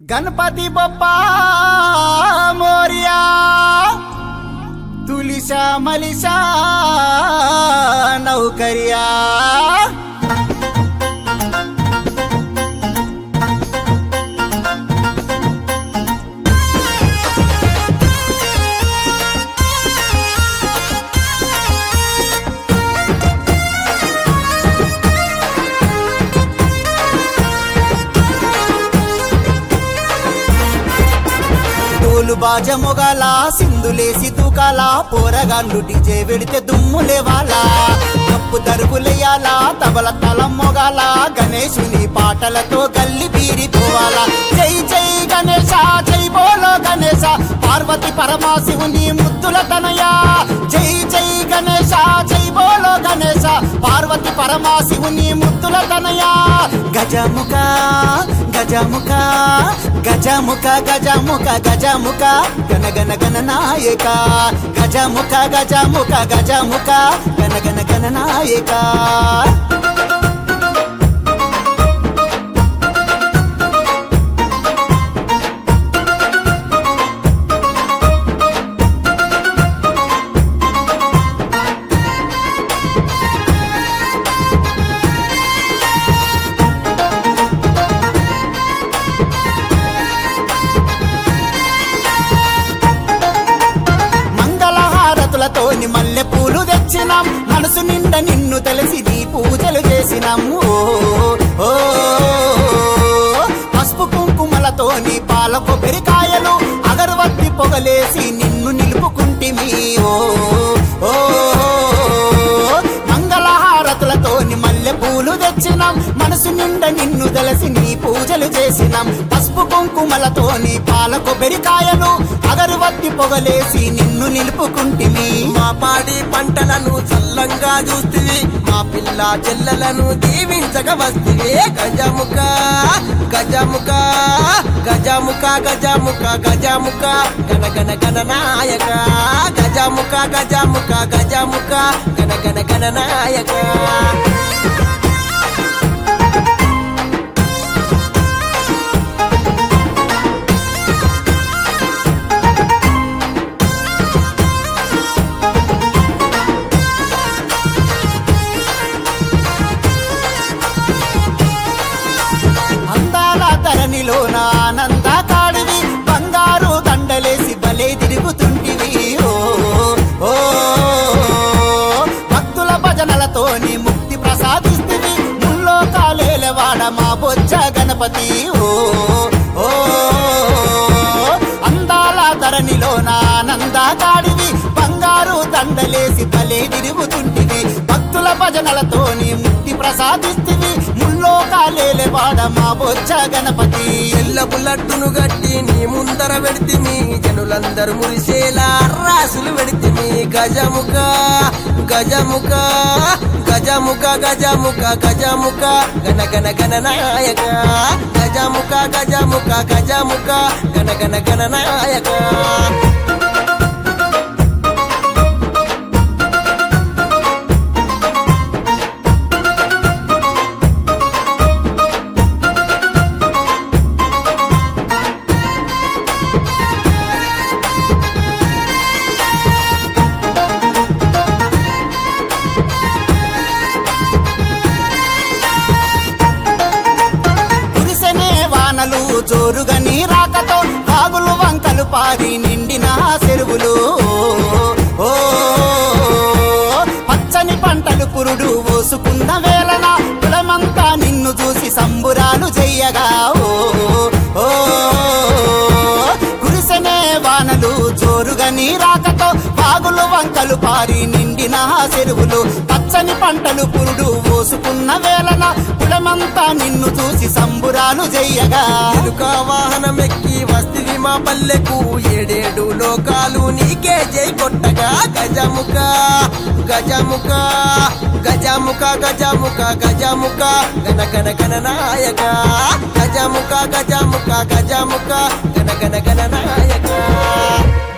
గణపతి బొప్పా మోరియా తులిసా మలిసా నౌకర్యా తోలు బాజ మొగల సింధులేసి తూకాల పోరగాళ్ళు డిజే వెడితే దుమ్ములేవాలా తప్పు దరుపులేయాలా తబల తలం మొగాల గణేశుని పాటలతో గల్లి బీరిపోవాలా జై జై గణేశ జై బోలో గణేశ పార్వతి పరమాశివుని ముద్దుల తనయా జై జై గణేశ జై బోలో గణేశ పార్వతి పరమాశివుని ముద్దుల తనయా గజముఖ గజముఖ గజముఖ గజముఖ గజముఖ గన గన గణ నాయక గజముఖ గజముఖ గజముఖ గన గన గణ నాయక మంగళహారతులతోని మల్లె పూలు తెచ్చినాం మనసు నిండా నిన్ను తెలిసి నీ పూజలు చేసినాం ఓ ఓ, పసుపు కుంకుమలతోని పాల కొబ్బరికాయలు అగరవత్తి పొగలేసి నిన్ను నిలుపుకుంటిమి ఓ ఓ మంగళహారతులతోని మల్లె పూలు తెచ్చినాం మనసు నిండా నిన్ను తెలిసి నీ పూజలు చేసినాం పసుపు కుంకుమలతోని పాల కొబ్బరికాయలు అగరవత్తి పొగలేసి నిన్ను నిలుపుకుంటిమి మా పాడి పంటలను చల్లంగా చూస్తివి మా పిల్ల చెల్లెలను దీవించక వస్తివి గజముఖ గజముఖ గజముఖ గజముఖ గజముఖ గణ గణ గణ నాయక గజముఖ గజముఖ గజముఖ గణ గణ గణ నాయక అందాల ధరణిలోన ఆనంద కాడివి బంగారు దండలేసి భలే తిరుగుతుంటివి ఓ ఓ భక్తుల భజనలతోని ముక్తి ప్రసాదిస్తివి ముల్లో కాలేలవాడ మా బొజ్జ గణపతి ఓ ఓ అందాల ధరణిలోన ఆనంద కాడివి బంగారు దండలేసి భలే తిరుగుతుంటివి భక్తుల భజనలతోని ముక్తి ప్రసాదిస్తివి ముల్లో కాలేలే వాడ మా బొచ్చ గణపతి ఎల్లపు లడ్డును గట్టి నీ ముందర పెడితిమి జనులందరూ మురిసేలా రాసులు పెడితిమి గజముఖ గజముఖ గజముఖ గజముఖ గజముఖ గణ గణ గణ నాయక గజముఖ గజముఖ గజముఖ గణ గణ గణ నాయక కురిసెనే వానలు జోరుగా నీ రాకతో వాగులు వంకలు పారి నిండిన చెరువులు ఓ పచ్చని పంటలు పురుడు ఓసుకున్న వేళన కులమంతా నిన్ను చూసి సంబురాలు చెయ్యగా ఓ ఓ కురిసెనే వానలు జోరుగా నీ రాకతో వాగులు వంకలు పారి నిండిన చెరువులు పచ్చని పంటలు పురుడు ఓసుకున్న వేళన కులమంతా నిన్ను చూసి సంబురాలు చెయ్యగా ఎలుక వాహనమెక్కి వస్తివి మా పల్లెకు ఏడేడు లోకాలు నీకే జై కొట్టగా గజముఖ గజముఖ గజముఖ గజముఖ గజముఖ గణ గణ గణ నాయక గజముఖ గజముఖ గజముఖ గణ గణ గణ నాయక